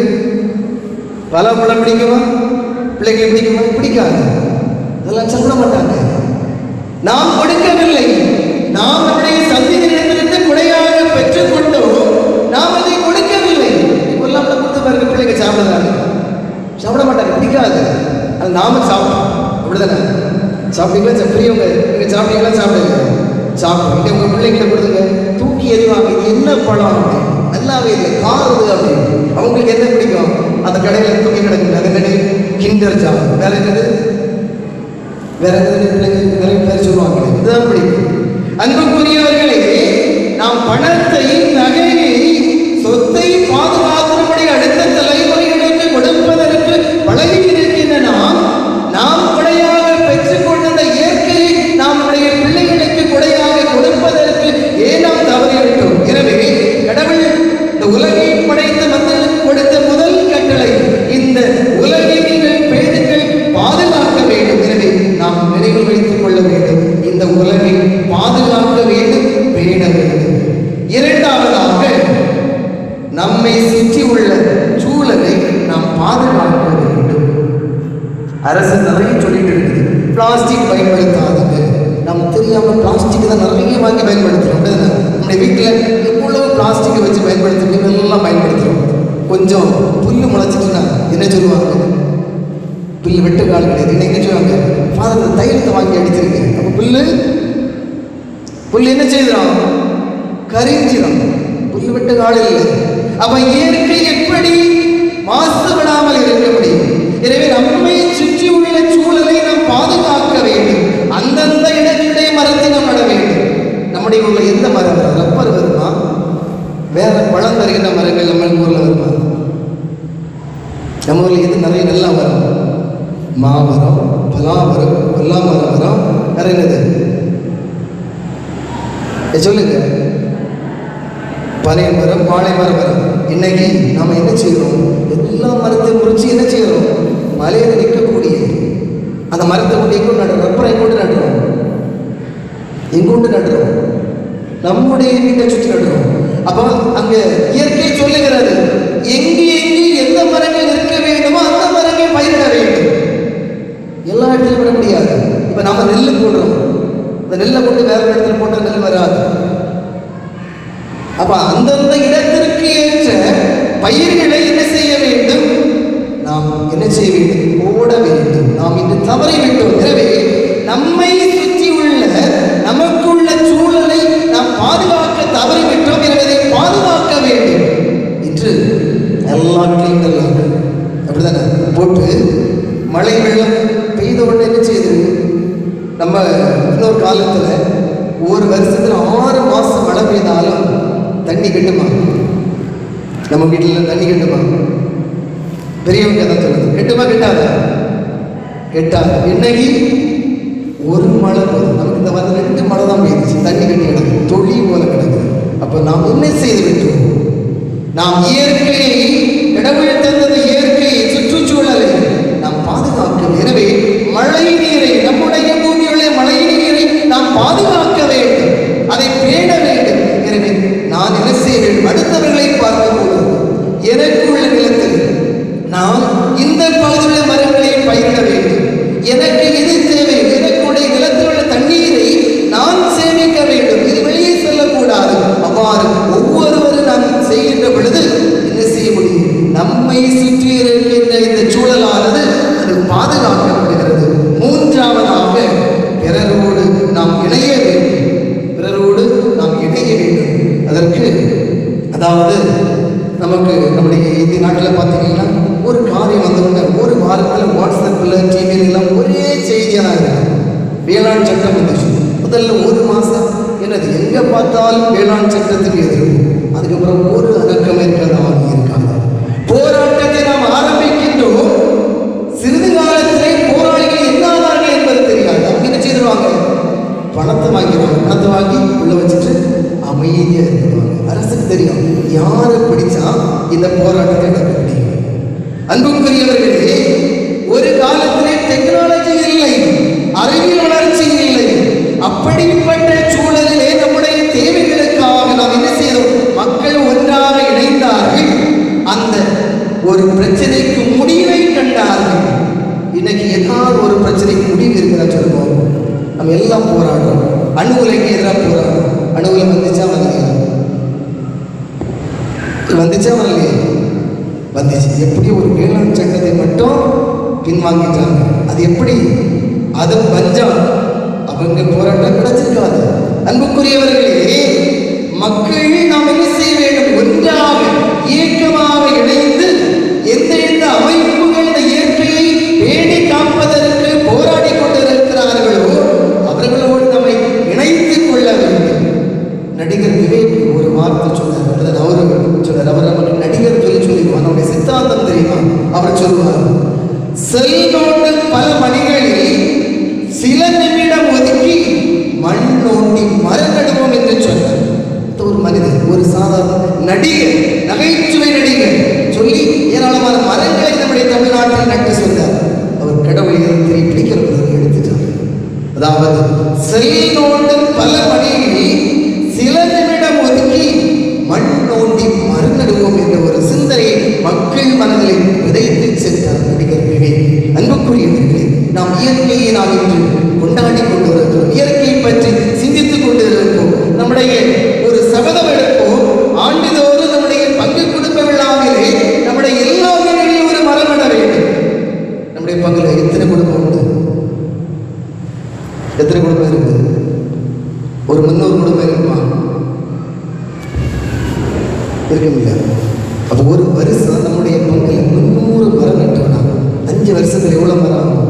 பழம் பிடிக்குமா பிள்ளைங்களுக்கு பிடிக்குமா பிடிக்காது அதெல்லாம் சாப்பிட மாட்டாங்க நாம் கொடுக்கவில்லை நாம் நம்முடைய சந்திகளிடமிருந்து கொடையாக பெற்றுக்கொண்டோம் நாம் அதை கொடுக்கவில்லை இப்பெல்லாம் கொடுத்து பாருங்க பிள்ளைங்க சாப்பிடுறாங்க சாப்பிட மாட்டாங்க பிடிக்காது அது நாம சாப்பிட்டோம் அப்படிதானே சாப்பிட்டீங்களா சா- பெரியவங்க நீங்கள் சாப்பிட்டீங்களா சாப்பிடுங்க சாப்பிட்டோம் இல்லை உங்கள் பிள்ளைங்களை கொடுத்துங்க தூக்கி எறிவாங்க இது என்ன பழம் அப்படின்னு. நல்லாவே இல்லை காருது அப்படின்னு அவங்களுக்கு என்ன பிடிக்கும் அந்த கடையில் தூக்கி கிடக்குங்க அது என்னது கிண்டர் ஜாம் வேற என்னது வேற என்னது பிள்ளைங்க நிறைய பேர் சொல்லுவாங்க இதுதான் பிடிக்கும் அன்புக்குரியவர்களே நாம் பணத்தை நகையை சொத்தை பாதுகாத்து நம்முடைய அடுத்த தலைமுறைகளுக்கு கொடுப்பதற்கு பழகி இருக்கின்ற நாம் நாம் கொடையாக பெற்றுக்கொண்ட அந்த இயற்கையை நாம் நம்முடைய பிள்ளைகளுக்கு கொடையாக கொடுப்பதற்கு ஏன் நாம் தவறிவிட்டோம் எனவே கடவுள் இந்த உலகை படைத்த மக்களுக்கு கொடுத்த முதல் கட்டளை இந்த உலகை நீங்கள் பேணுங்கள் பாதுகாக்க வேண்டும் எனவே நாம் நினைவில் வைத்துக் கொள்ள வேண்டும் இந்த உலகை பாதுகாக்க வேண்டும் பேண வேண்டும் இரண்டாவதாக நம்மை சுற்றி உள்ள சூழலை நாம் பாதுகாக்க வேண்டும் அரசு நிறைய சொல்லிட்டு இருக்குது பிளாஸ்டிக் பயன்படுத்தாதீங்க நம்ம தெரியாம பிளாஸ்டிக் தான் நிறைய வாங்கி பயன்படுத்துறோம் அப்படிதானே? நம்முடைய வீட்டில் எவ்வளவு பிளாஸ்டிக்கை வச்சு பயன்படுத்துறோம் எல்லாம் பயன்படுத்துறோம் கொஞ்சம் புல்லு முளைச்சிட்டுனா என்ன சொல்லுவாங்க புல்லு வெட்டு கால் கிடையாது என்ன என்ன சொல்லுவாங்க ஃபாதர் இந்த தைலத்தை வாங்கி அடிச்சிருக்கேன் அப்போ புல்லு புல்லு என்ன செய்கிறோம் கரிஞ்சிடும் புல்லு வெட்டு கால் இல்லை அப்ப இயற்கை எப்படி மாசுபடாமல் இருக்க முடியும் எனவே நம்மை சுற்றி உள்ள சூழலை நாம் பாதுகாக்க வேண்டும் அந்தந்த இடத்திலே மரத்தை நாம் நட வேண்டும் நம்முடைய ஊர்ல எந்த மரம் வரும் ரப்பர் வருமா வேற பழம் தருகின்ற மரங்கள் நம்ம ஊர்ல வருமா நம்ம ஊர்ல எது நிறைய நல்லா வரும் மாமரம் பலாமரம் கொல்லாமரம் வரும் வேற என்னது ஏ, சொல்லுங்க பனை மரம் வாழை மரம் வரும் இன்னைக்கு நாம என்ன செய்கிறோம் எல்லா மரத்தையும் முறிச்சு என்ன செய்கிறோம் மலையில நிற்கக்கூடிய அந்த மரத்தை கொண்டு எங்கொண்டு நடுறோம் ரப்பரை எங்கொண்டு நடுறோம் எங்கொண்டு நடுறோம் நம்முடைய வீட்டை சுற்றி நடுறோம் அப்போ அங்க இயற்கை சொல்லுகிறது எங்கு எங்கு எந்த மரங்கள் இருக்க வேண்டுமோ அந்த மரங்கள் பயிரிட வேண்டும் எல்லா இடத்துலையும் விட முடியாது இப்போ நம்ம நெல் போடுறோம் இந்த இந்த நெல்லை கொண்டு வேற ஒரு இடத்துல போட்டால் நெல் வராது அப்ப அந்தந்த இடத்திற்கு ஏற்ற பயிர்களை என்ன செய்ய வேண்டும் நாம் என்ன செய்ய வேண்டும் போட வேண்டும் நாம் இன்று தவறி விட்டோம் எனவே நம்மை சுற்றி உள்ள நமக்குள்ள சூழலை நாம் பாதுகாக்க தவறி விட்டோம் எனவே அதை பாதுகாக்க வேண்டும் இன்று எல்லா கிளீனர்கள் அப்படிதானே போட்டு மழை வெள்ளம் பெய்த உடனே என்ன செய்யுது நம்ம இன்னொரு காலத்துல ஒரு வருஷத்துல ஆறு மாசம் மழை பெய்தாலும் தண்ணி கட்டுமா நம்ம வீட்டில் தண்ணி கட்டுமா பெரியவங்க தான் சொல்லுது கெட்டுமா கெட்டாதா கெட்டாது இன்னைக்கு ஒரு மழை போதும் நமக்கு இந்த வந்து ரெண்டு மழை தான் பெய்யுச்சு தண்ணி கட்டி கிடக்கு தொழி போல கிடக்கு அப்போ நாம் என்ன செய்து விட்டோம் நாம் இயற்கையை கடவுள் தந்தது இயற்கையை சுற்றுச்சூழலை நாம் பாதுகாக்க எனவே மழை நீரை நம்முடைய பூமியுள்ள மழை நீரை நாம் பாதுகாக்க வேண்டும் அதை பேண வேண்டும் எனவே நான் என்ன செய்ய வேண்டும் அடுத்தவர்களை பார்க்கும்போது எனக்குள்ள நிலத்தில் நான் இந்த பகுதியுள்ள மரங்களை பயிரிட வேண்டும் எனக்கு எது தேவை எனக்குடைய நிலத்தில் உள்ள தண்ணீரை நான் சேமிக்க வேண்டும் இது வெளியே செல்லக்கூடாது அவ்வாறு ஒவ்வொருவரும் நாம் செய்கின்ற பொழுது என்ன செய்ய முடியும் நம்மை சுற்றி இருக்கின்ற இந்த சூழலானது அது பாதுகாக்கப்படுகிறது மூன்றாவதாக பிறரோடு நாம் இணைய வேண்டும் பிறரோடு நாம் இணைய வேண்டும் அதற்கு அதாவது நமக்கு நம்முடைய இந்திய நாட்டில் பார்த்தீங்கன்னா ஒரு காரியம் வந்தவங்க ஒரு வாரத்தில் வாட்ஸ்அப்பில் டிவியில் எல்லாம் ஒரே செய்தியாக தான் இருக்கு வேளாண் சட்டம் வந்துச்சு முதல்ல ஒரு மாதம் என்னது எங்கே பார்த்தாலும் வேளாண் சட்டத்துக்கு எதிர்ப்பு அதுக்கப்புறம் ஒரு அடக்கம் இருக்கிறதாக இருக்காங்க போராட்டத்தை நாம் ஆரம்பிக்கின்றோம் சிறிது காலத்திலே போராளிகள் என்னானார்கள் என்பது தெரியாது அவங்க என்ன செய்திருவாங்க பணத்தை வாங்கிடுவாங்க பணத்தை வாங்கி உள்ள வச்சுட்டு அமைதியா இருந்துருவாங்க அரசுக்கு தெரியும் யாரை பிடிச்சா இந்த போராட்டத்தை நடத்த முடியும் அன்புக்குரியவர்களே ஒரு காலத்திலே டெக்னாலஜி இல்லை அறிவியல் வளர்ச்சி இல்லை அப்படிப்பட்ட சூழலிலே நம்முடைய தேவைகளுக்காக நாம் என்ன செய்தோம் மக்கள் ஒன்றாக இணைந்தார்கள் அந்த ஒரு பிரச்சனைக்கு முடிவை கண்டார்கள் இன்னைக்கு ஏதாவது ஒரு பிரச்சனைக்கு முடிவு இருக்குதா சொல்லுவோம் நம்ம எல்லாம் போராடுறோம் அணு உலைக்கு எதிராக போராடுறோம் அணு உலை வந்துச்சா வரலையா வந்துச்சா வரலையா வந்துச்சு எப்படி ஒரு வேளாண் சட்டத்தை மட்டும் பின்வாங்கிட்டாங்க அது எப்படி அது பஞ்சம் அவங்க போராட்டம் கிடைச்சிருக்காது அன்புக்குரியவர்களே மக்கள் நாம் என்ன செய்ய வேண்டும் ஒன்றாக இயக்கமாக இணைந்து எந்த எந்த அமைப்புகள் இந்த இயற்கையை பேணி காப்பதற்கு போராடி கொண்டிருக்கிறார்களோ அவர்களோடு நம்மை இணைத்துக் கொள்ள வேண்டும் நடிகர் விவேக் ஒரு வார்த்தை சொன்னார் அல்லது அவரு சொன்னார் அவர் நமக்கு நடிகர் சொல்லி சொல்லிடுவார் நம்முடைய சித்தாந்தம் தெரியுமா அவர் சொல்லுவார் செல்வோடு பல மணிகளில் சில நிமிடம் ஒதுக்கி மண் நோண்டி மரம் நடுவோம் என்று சொன்னார் இது ஒரு மனிதர் ஒரு சாதாரண நடிகர் நகைச்சுவை நடிகர் சொல்லி ஏராளமான மரங்களை நம்முடைய தமிழ்நாட்டில் நட்டு சொன்னார் அவர் கடவுளை எதிர்த்து பிடிக்கிறவர்கள் எடுத்துட்டார் அதாவது செல்வோடு பல மணிகளில் சில நிமிடம் ஒதுக்கி மண் நோண்டி மறுநடுவோம் என்ற ஒரு சிந்தனை மக்கள் மனதில் விதைத்து சென்றார் நடிகர் விவேக் அன்புக்குரியவர்களே நாம் இயற்கையை நாம் இன்று கொண்டாடி கொண்டு இருக்கிறோம் இயற்கையை பற்றி சிந்தித்துக் கொண்டு இருக்கிறோம் நம்முடைய ஒரு சபதம் எடுப்போம் ஆண்டுதோறும் நம்முடைய பங்கு குடும்ப விழாவிலே நம்முடைய எல்லா வீடுகளிலும் ஒரு மரம் நட வேண்டும் நம்முடைய பங்குல எத்தனை குடும்பம் உண்டு எத்தனை குடும்பம் இருக்குது ஒரு முன்னூறு குடும்பம் இருக்குமா இருக்குமில்ல அப்போ ஒரு வருஷம் நம்முடைய பங்கில் முந்நூறு மரம் நட்டோம்னா அஞ்சு வருஷத்துல எவ்வளோ மரம் ஆகும்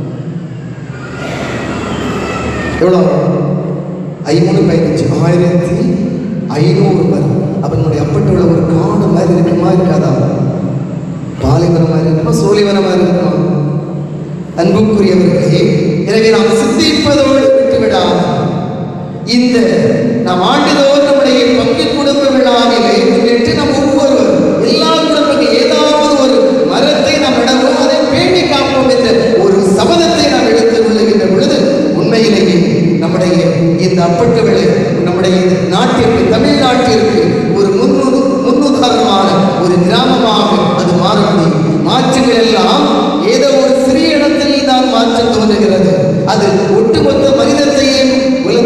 எவ்வளோ ஐநூறு பதினஞ்சு ஆயிரத்தி ஐநூறு மரம் அப்போ நம்முடைய அப்பட்டுள்ள ஒரு காடு மாதிரி இருக்குமா இருக்காதா பாலைவனம் மாதிரி இருக்குமா சோலைவனம் மாதிரி இருக்குமா அன்புக்குரியவர்களே எனவே நாம் சிந்திப்பதோடு விட்டுவிடாமல் இந்த நாம் ஆண்டுதோறும் நம்முடைய பங்கு குடும்ப விழாவிலே முன்னிட்டு நம் ஒவ்வொருவர் எல்லா குடும்பங்கள் ஏதாவது ஒரு மரத்தை நாம் இடவோம் அதை பேணி காப்போம் என்ற ஒரு சபதத்தை நாம் எடுத்துக் கொள்ளுகின்ற பொழுது உண்மையிலேயே நம்முடைய இந்த அப்பட்டு விலை நம்முடைய இந்த நாட்டிற்கு தமிழ்நாட்டிற்கு ஒரு முன்னு முன்னுதாரணமான ஒரு கிராமமாக அது மாற முடியும் மாற்றங்கள் எல்லாம் ஏதோ ஒரு சிறிய இடத்தில் தான் மாற்றம் தோன்றுகிறது அது ஒட்டுமொத்த மனிதத்தையும் உல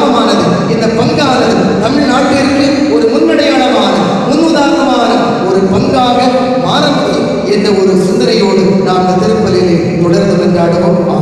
நாமமானது இந்த பங்கானது தமிழ்நாட்டிற்கு ஒரு முன்னடையாளமான முன்னுதாரணமான ஒரு பங்காக மாற முடியும் என்ற ஒரு சிந்தனையோடு நாம் இந்த திருப்பலியிலே தொடர்ந்து கொண்டாடுவோம்